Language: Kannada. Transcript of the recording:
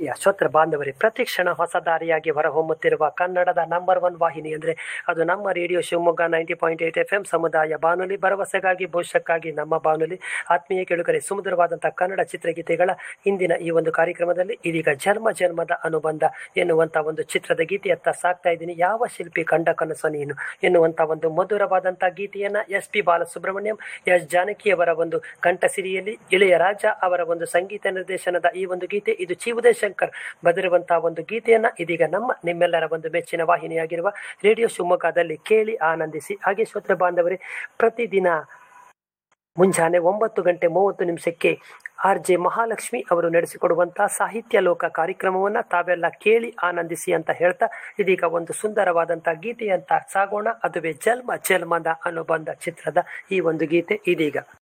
ಪ್ರಿಯ ಶ್ರೋತೃ ಬಾಂಧವರೇ ಪ್ರತಿಕ್ಷಣ ಹೊಸ ದಾರಿಯಾಗಿ ಹೊರಹೊಮ್ಮುತ್ತಿರುವ ಕನ್ನಡದ ನಂಬರ್ ಒನ್ ವಾಹಿನಿ ಅಂದರೆ ಅದು ನಮ್ಮ radio Shivamogga ninety point eight F M ಸಮುದಾಯ ಬಾನುಲಿ ಭರವಸೆಗಾಗಿ ಭವಿಷ್ಯಕ್ಕಾಗಿ ನಮ್ಮ ಬಾನುಲಿ ಆತ್ಮೀಯ ಕೇಳುಗರೆ ಸುಮಧುರವಾದಂತಹ ಕನ್ನಡ ಚಿತ್ರಗೀತೆಗಳ ಇಂದಿನ ಈ ಒಂದು ಕಾರ್ಯಕ್ರಮದಲ್ಲಿ ಇದೀಗ ಜನ್ಮ ಜನ್ಮದ ಅನುಬಂಧ ಎನ್ನುವಂಥ ಒಂದು ಚಿತ್ರದ ಗೀತೆಯತ್ತ ಸಾಕ್ತಾ ಇದ್ದೀನಿ ಯಾವ ಶಿಲ್ಪಿ ಕಂಡ ಕನಸು ನೀನು ಎನ್ನುವಂಥ ಒಂದು ಮಧುರವಾದಂಥ ಗೀತೆಯನ್ನ ಎಸ್ ಪಿ ಬಾಲಸುಬ್ರಹ್ಮಣ್ಯಂ ಎಸ್ ಜಾನಕಿಯವರ ಒಂದು ಕಂಠಸಿರಿಯಲ್ಲಿ ಇಳೆಯರಾಜ ಅವರ ಒಂದು ಸಂಗೀತ ನಿರ್ದೇಶನದ ಈ ಒಂದು ಗೀತೆ ಇದು ಚಿ ಉದಯಶಂಕರ್ ಬರೆದಿರುವಂತಹ ಒಂದು ಗೀತೆಯನ್ನ ಇದೀಗ ನಮ್ಮ ನಿಮ್ಮೆಲ್ಲರ ಒಂದು ಮೆಚ್ಚಿನ ವಾಹಿನಿಯಾಗಿರುವ ರೇಡಿಯೋ ಶಿವಮೊಗ್ಗದಲ್ಲಿ ಕೇಳಿ ಆನಂದಿಸಿ ಹಾಗೆ ಶ್ರೋತೃ ಬಾಂಧವರೇ ಪ್ರತಿದಿನ ಮುಂಜಾನೆ ಒಂಬತ್ತು ಗಂಟೆ ಮೂವತ್ತು ನಿಮಿಷಕ್ಕೆ ಆರ್ ಜೆ ಮಹಾಲಕ್ಷ್ಮಿ ಅವರು ನಡೆಸಿಕೊಡುವಂತಹ ಸಾಹಿತ್ಯ ಲೋಕ ಕಾರ್ಯಕ್ರಮವನ್ನ ತಾವೆಲ್ಲ ಕೇಳಿ ಆನಂದಿಸಿ ಅಂತ ಹೇಳ್ತಾ ಇದೀಗ ಒಂದು ಸುಂದರವಾದಂತಹ ಗೀತೆಯಂತ ಸಾಗೋಣ ಅದುವೇ ಜನ್ಮ ಜನ್ಮದ ಅನುಬಂಧ ಚಿತ್ರದ ಈ ಒಂದು ಗೀತೆ ಇದೀಗ